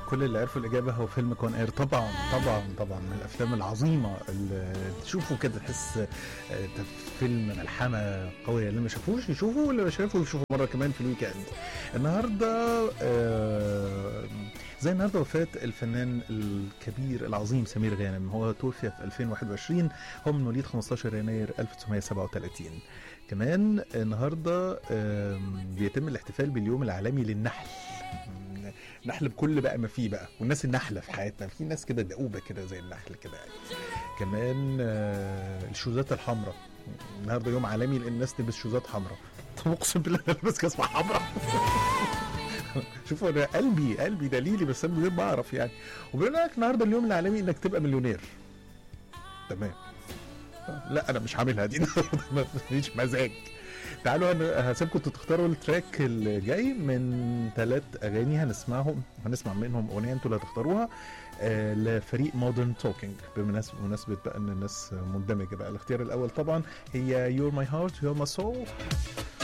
كل اللي عرفوا الإجابة هو فيلم كون اير طبعا طبعا طبعا من الأفلام العظيمة اللي تشوفوا كده تحس آه، ده فيلم ملحمة قوية اللي ما شافوش يشوفوا واللي ما شافوا يشوفوا مرة كمان في الويك اند النهاردة آه، زي النهارده وفاة الفنان الكبير العظيم سمير غانم هو توفي في 2021 هو من مواليد 15 يناير 1937 كمان النهارده آم، بيتم الاحتفال باليوم العالمي للنحل نحل بكل بقى ما فيه بقى والناس النحله في حياتنا في ناس كده دؤوبه كده زي النحل كده يعني كمان آه، الشوزات الحمراء النهارده يوم عالمي لان الناس تلبس شوزات حمراء طب اقسم بالله انا لابس جزمه حمراء شوفوا انا قلبي قلبي دليلي بس انا من غير ما اعرف يعني وبيقول لك النهارده اليوم العالمي انك تبقى مليونير تمام لا انا مش هعملها دي مفيش مزاج تعالوا انا هسيبكم تختاروا التراك اللي جاي من ثلاث اغاني هنسمعهم هنسمع منهم اغنيه انتوا اللي هتختاروها آه لفريق مودرن توكينج بمناسبه بمناسبه بقى ان الناس مندمجه بقى الاختيار الاول طبعا هي يور ماي هارت يور ماي سول